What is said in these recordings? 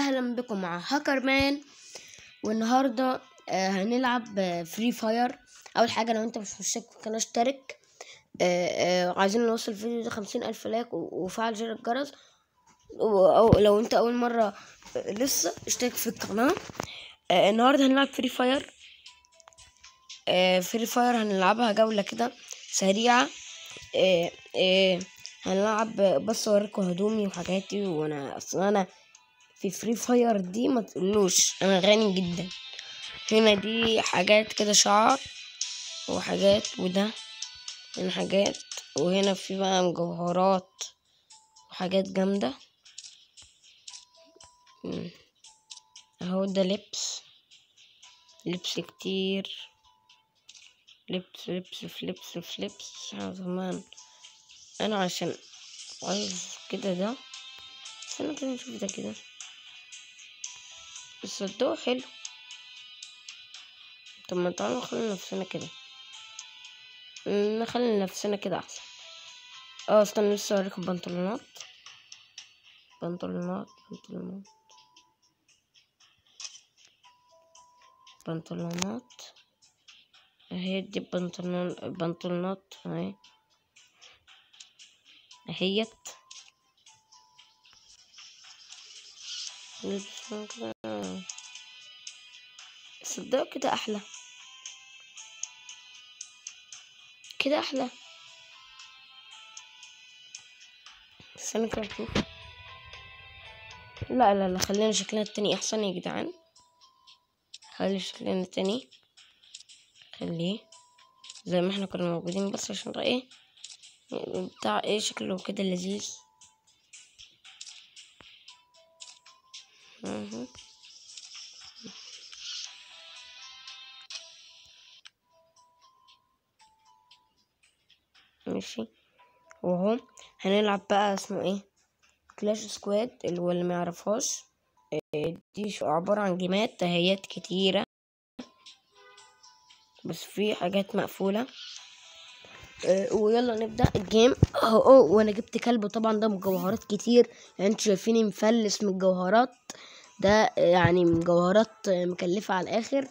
اهلا بكم مع هاكر مان والنهارده آه، هنلعب فري فاير اول حاجه لو انت مش مشترك في القناه اشترك آه، آه، عايزين نوصل الفيديو ده خمسين الف لايك و- وفعل زر الجرس و- او لو انت اول مره آه، لسه اشترك في القناه آه، النهارده هنلعب فري فاير فري فاير هنلعبها جوله كده سريعه آه، آه، هنلعب بس اوريكم هدومي وحاجاتي وانا اصلا انا في فري فاير دي ما تقولوش انا غني جدا هنا دي حاجات كده شعر وحاجات وده هنا حاجات وهنا في بقى مجوهرات وحاجات جامدة مم. اهو ده لبس لبس كتير لبس لبس في لبس في لبس يا زمان انا عشان عايز كده ده استنى كده نشوف ده كده بس الضوء حلو طب ما تعالوا نخلي نفسنا كده نخلي نفسنا كده احسن اه استنى لسه اوريك البنطلونات بنطلونات بنطلونات بنطلونات اهي دي بنطلون بنطلونات اهي اهيت لبس كده صدق كده احلى كده احلى استنى كده نشوف لا لا لا خلينا شكلنا التاني احسن يا جدعان خلي شكلنا التاني خليه زي ما احنا كنا موجودين بس عشان بقى ايه بتاع ايه شكله كده لذيذ مهم. ماشي وهو هنلعب بقى اسمه ايه كلاش سكواد اللي هو اللي ما يعرفهاش إيه، دي شو عبارة عن جيمات تهيات كتيرة بس في حاجات مقفولة إيه، ويلا نبدأ الجيم اهو أهو، وانا جبت كلب طبعا ده مجوهرات كتير يعني انتوا شايفيني مفلس من الجوهرات ده يعني مجوهرات مكلفة على الاخر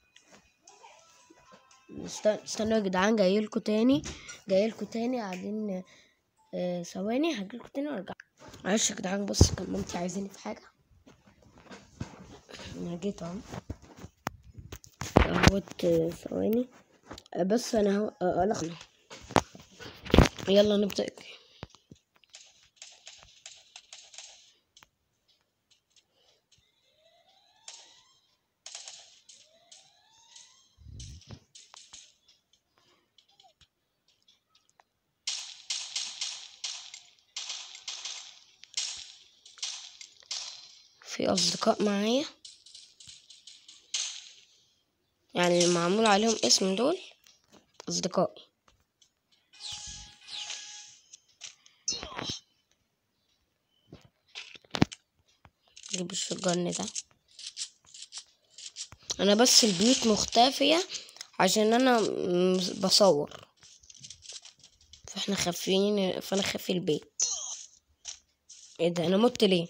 است- استنوا يا جدعان جايلكوا تاني جايلكوا تاني قاعدين آه، ثواني هجيلكوا تاني وارجع معلش يا جدعان بص كان مامتي عايزيني في حاجة انا جيت اهو اهوت آه، ثواني آه، بس انا هو آه، قلقنا يلا نبدأ في أصدقاء معايا يعني اللي معمول عليهم اسم دول أصدقائي جيب الشجن ده أنا بس البيوت مختفية عشان أنا م- بصور فاحنا خافيين فأنا خافي البيت ايه ده أنا مت ليه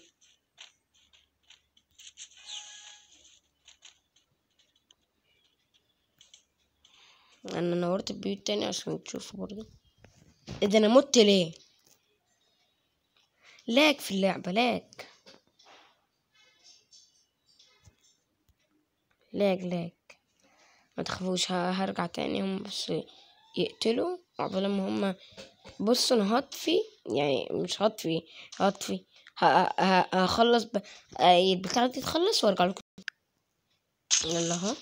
انا نورت البيوت تاني عشان تشوفوا برضو ايه ده انا مت ليه لاك في اللعبة لاك لاك لاك ما تخافوش ه- هرجع تاني هم بس يقتلوا عقبال ما هم بصوا انا هطفي يعني مش هطفي هطفي ه- ه- هخلص ب... آه، البتاعة دي تخلص وارجع لكم يلا اهو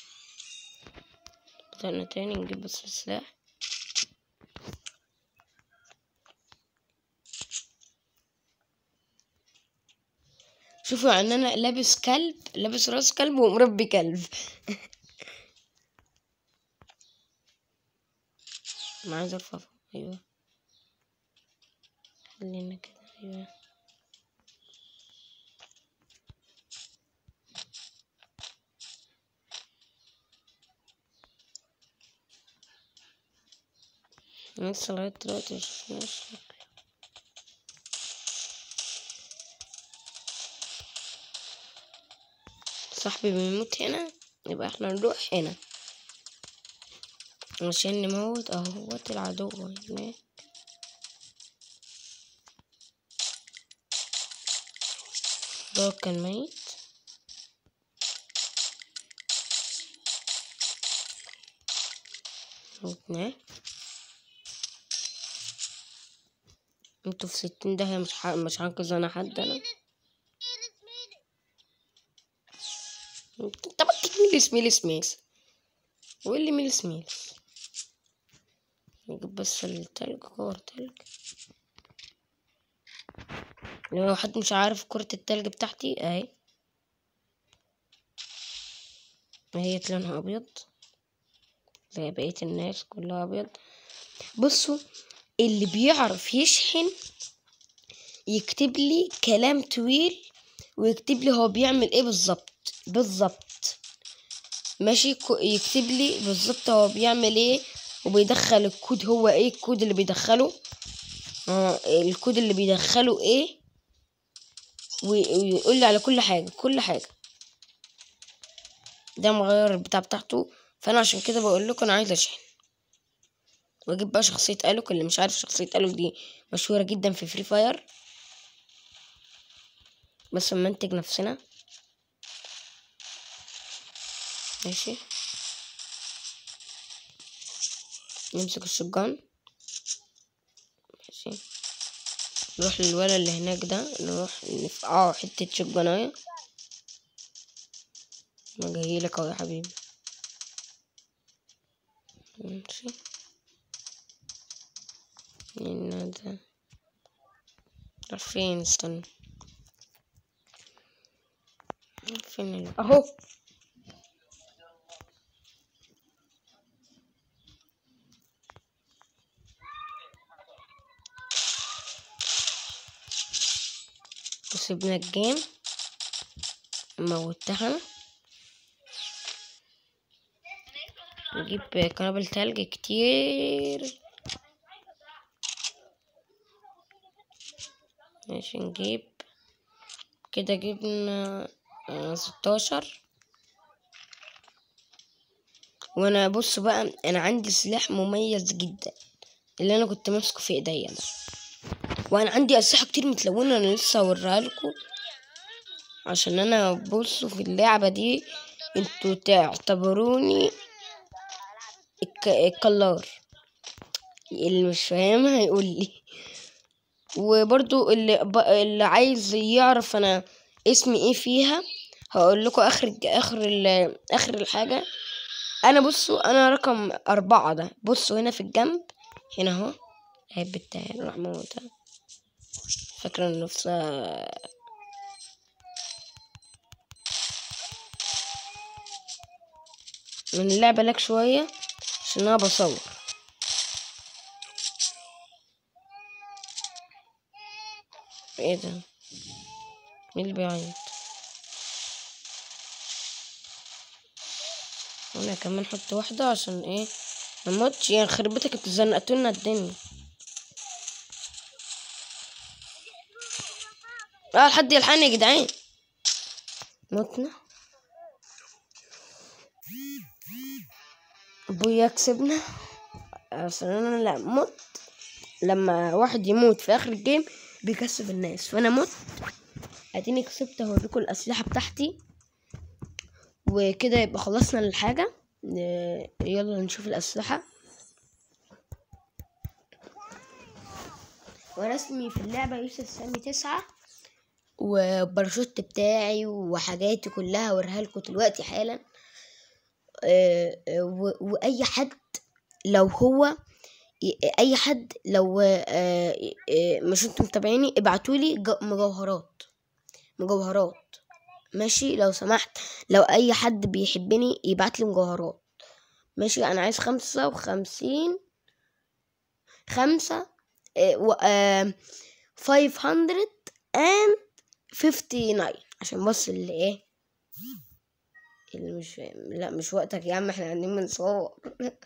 بدأنا تاني نجيب بس السلاح شوفوا يعني انا لابس كلب لابس راس كلب ومربي كلب انا عايز ارفع فوق. ايوه خلينا كده ايوه لسه لغاية دلوقتي مشفناش شكل صاحبي بيموت هنا يبقى احنا نروح هنا عشان نموت اهوت العدو هناك ده كان ميت موتناه انتوا في ستين ده مش ح... مش هنقذ انا حد انا طب ميلس ميلس ميلس وايه اللي ميلس ميلس نجيب بس التلج كور تلج لو حد مش عارف كرة التلج بتاعتي اهي هي لونها ابيض زي بقية الناس كلها ابيض بصوا اللي بيعرف يشحن يكتب لي كلام طويل ويكتب لي هو بيعمل ايه بالظبط بالظبط ماشي كو- يكتب لي بالظبط هو بيعمل ايه وبيدخل الكود هو ايه الكود اللي بيدخله اه الكود اللي بيدخله ايه وي- ويقول لي على كل حاجة كل حاجة ده مغير البتاع بتاعته فانا عشان كده بقول لكم انا عايز اشحن واجيب بقى شخصية الوك اللي مش عارف شخصية الوك دي مشهورة جدا في فري فاير بس نمنتج نفسنا ماشي نمسك الشجان ماشي نروح للولد اللي هناك ده نروح نفقعه حتة شجانية انا جايلك اهو يا حبيبي ماشي هنا ده راح فين استنى فين ال- اهو وسيبنا الجيم موتها نجيب قنابل تلج كتير ماشي نجيب كده جبنا آه، ستاشر وانا بص بقى انا عندي سلاح مميز جدا اللي انا كنت ماسكه في ايديا ده وانا عندي اسلحه كتير متلونه انا لسه هوريها لكم عشان انا بصوا في اللعبه دي انتوا تعتبروني الك... الكلار اللي مش فاهمها يقول لي وبرضو اللي ب... اللي عايز يعرف انا اسمي ايه فيها هقول لكم اخر اخر ال... اخر الحاجه انا بصوا انا رقم أربعة ده بصوا هنا في الجنب هنا اهو هي بتاعي راح موتها فاكرة نفسها من اللعبة لك شوية عشان انا بصور ايه ده مين اللي بيعيط وانا كمان حط واحدة عشان ايه مموتش يعني خربتك انتوا زنقتولنا الدنيا اه حد يلحقني يا جدعان متنا ابويا كسبنا عشان انا لا مت لما واحد يموت في اخر الجيم بيكسب الناس فانا مت اديني كسبت هوريكم الاسلحه بتاعتي وكده يبقى خلصنا الحاجه ن- يلا نشوف الاسلحه وانا اسمي في اللعبه يوسف سامي تسعة وباراشوت بتاعي وحاجاتي كلها اوريها لكم دلوقتي حالا آه، آه، و- واي حد لو هو ي- اي حد لو آه، آه، مش انتم متابعيني ابعتولي ج- مجوهرات مجوهرات ماشي لو سمحت لو اي حد بيحبني يبعت لي مجوهرات ماشي انا عايز خمسة وخمسين خمسة آه، و آه، 559 عشان بص اللي ايه اللي مش لا مش وقتك يا عم احنا قاعدين بنصور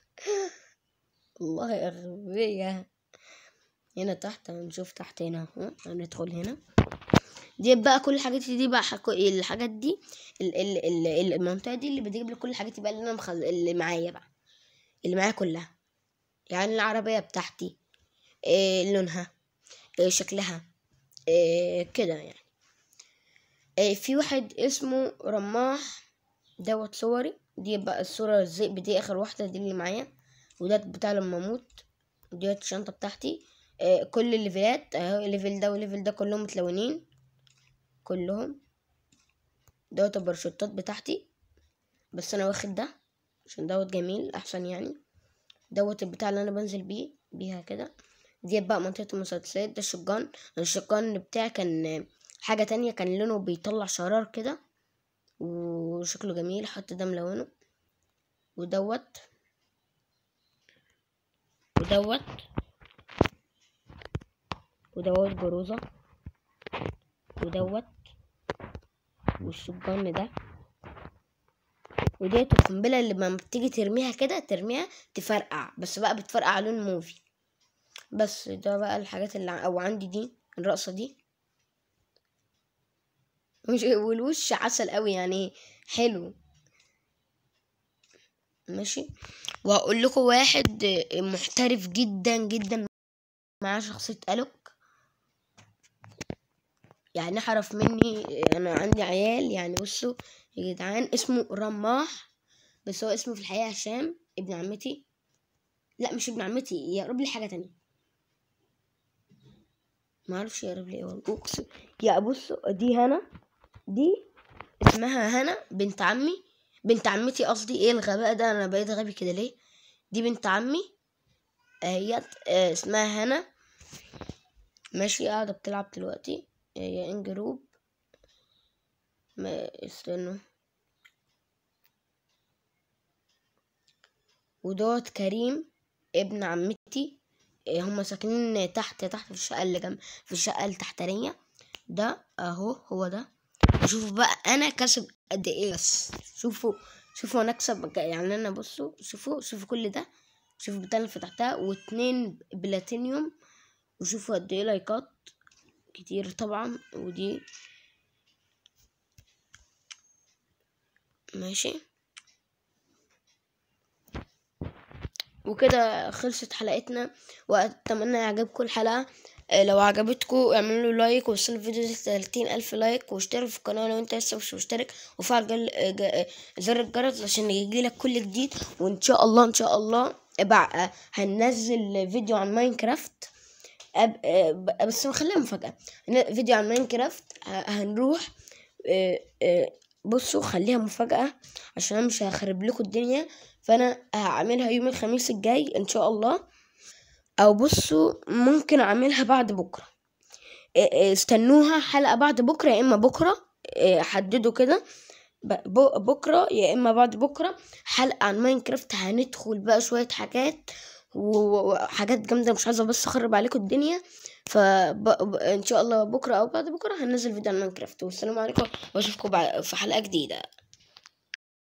والله أغبية هنا تحت هنشوف تحت هنا اهو هندخل هنا دي بقى كل الحاجات دي بقى حكو... الحاجات دي ال... ال... ال... المنطقه دي اللي بتجيب لي كل الحاجات بقى اللي انا مخل... اللي معايا بقى اللي معايا كلها يعني العربيه بتاعتي إيه لونها إيه شكلها إيه كده يعني إيه في واحد اسمه رماح دوت صوري دي بقى الصورة الذئب دي آخر واحدة دي اللي معايا وده بتاع لما أموت وديت الشنطة بتاعتي آه كل الليفلات اهو الليفل ده والليفل ده كلهم متلونين كلهم دوت الباراشوتات بتاعتي بس أنا واخد ده عشان دوت جميل أحسن يعني دوت البتاع اللي أنا بنزل بيه بيها كده دي بقى منطقة المسدسات ده الشجان الشجان بتاعي كان حاجة تانية كان لونه بيطلع شرار كده وشكله جميل حط ده ملونه ودوت ودوت ودوت جروزة ودوت والشجان ده وديت القنبلة اللي لما بتيجي ترميها كده ترميها تفرقع بس بقى بتفرقع لون موفي بس ده بقى الحاجات اللي ع- او عندي دي الرقصة دي مش والوش عسل قوي يعني حلو ماشي وهقول لكم واحد محترف جدا جدا معاه شخصية ألوك يعني احرف مني انا عندي عيال يعني بصوا يا جدعان اسمه رماح بس هو اسمه في الحقيقة هشام ابن عمتي لا مش ابن عمتي يقرب لي حاجة تانية ما اعرفش يقرب لي ايه والله اقسم يا بصوا دي هنا دي اسمها هنا بنت عمي بنت عمتي قصدي ايه الغباء ده انا بقيت غبي كده ليه دي بنت عمي هي اسمها هنا ماشي قاعدة بتلعب دلوقتي هي ان جروب ما استنوا ودوت كريم ابن عمتي إيه، هما ساكنين تحت تحت في الشقة اللي جنب في الشقة التحتانية ده اهو هو ده شوفوا بقى انا كسب قد ايه بس شوفوا شوفوا انا اكسب يعني انا بصوا شوفوا شوفوا كل ده شوفوا البتاع اللي فتحتها واتنين بلاتينيوم وشوفوا قد ايه لايكات كتير طبعا ودي ماشي وكده خلصت حلقتنا واتمنى يعجبكم الحلقه آه، لو عجبتكم اعملوا له لايك ووصلوا الفيديو ده 30 الف لايك واشترك في القناه لو انت لسه مش مشترك وفعل جل... آه، ج- آه، زر الجرس عشان يجيلك كل جديد وان شاء الله ان شاء الله بقى آه، هننزل فيديو عن ماينكرافت أب... آه، ب- بس نخليها مفاجاه هن- فيديو عن ماينكرافت ه- هنروح آه، آه، بصوا خليها مفاجأة عشان انا مش هخرب لكم الدنيا فانا هعملها يوم الخميس الجاي ان شاء الله او بصوا ممكن اعملها بعد بكره إيه إيه استنوها حلقة بعد بكرة يا اما بكرة إيه حددوا كده ب- ب- بكرة يا اما بعد بكرة حلقة عن ماينكرافت هندخل بقى شوية حاجات و- و- وحاجات جامدة مش عايزة بس اخرب عليكم الدنيا فان شاء الله بكرة او بعد بكرة هننزل فيديو عن ماينكرافت والسلام عليكم واشوفكم بع- في حلقة جديدة